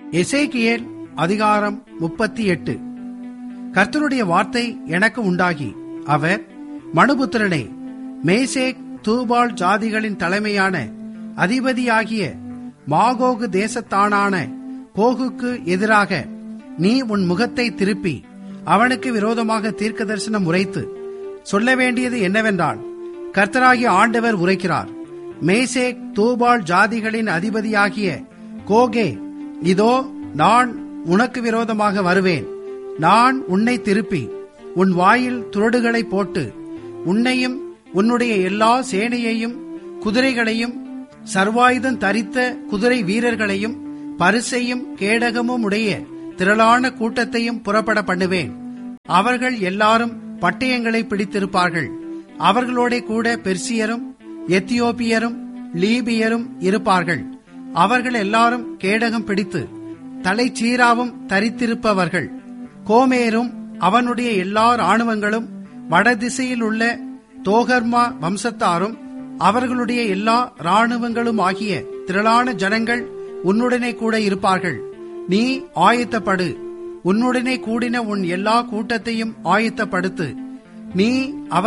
எசேக்கியேல் அதிகாரம் முப்பத்தி எட்டு கர்த்தருடைய வார்த்தை எனக்கு உண்டாகி அவர் மனுபுத்திரனே மேசேக் தூபால் ஜாதிகளின் தலைமையான அதிபதியாகிய மாகோகு தேசத்தானான கோகுக்கு எதிராக நீ உன் முகத்தை திருப்பி அவனுக்கு விரோதமாக தீர்க்க தரிசனம் உரைத்து சொல்ல வேண்டியது என்னவென்றால் கர்த்தராகிய ஆண்டவர் உரைக்கிறார் மேசேக் தூபால் ஜாதிகளின் அதிபதியாகிய கோகே இதோ நான் உனக்கு விரோதமாக வருவேன் நான் உன்னை திருப்பி உன் வாயில் துரடுகளை போட்டு உன்னையும் உன்னுடைய எல்லா சேனையையும் குதிரைகளையும் சர்வாயுதம் தரித்த குதிரை வீரர்களையும் பரிசையும் கேடகமும் உடைய திரளான கூட்டத்தையும் புறப்பட பண்ணுவேன் அவர்கள் எல்லாரும் பட்டயங்களை பிடித்திருப்பார்கள் அவர்களோட கூட பெர்சியரும் எத்தியோப்பியரும் லீபியரும் இருப்பார்கள் அவர்கள் எல்லாரும் கேடகம் பிடித்து தலைச்சீராவும் தரித்திருப்பவர்கள் கோமேரும் அவனுடைய எல்லா ராணுவங்களும் வடதிசையில் உள்ள தோகர்மா வம்சத்தாரும் அவர்களுடைய எல்லா ராணுவங்களும் ஆகிய திரளான ஜனங்கள் உன்னுடனே கூட இருப்பார்கள் நீ ஆயத்தப்படு உன்னுடனே கூடின உன் எல்லா கூட்டத்தையும் ஆயத்தப்படுத்து நீ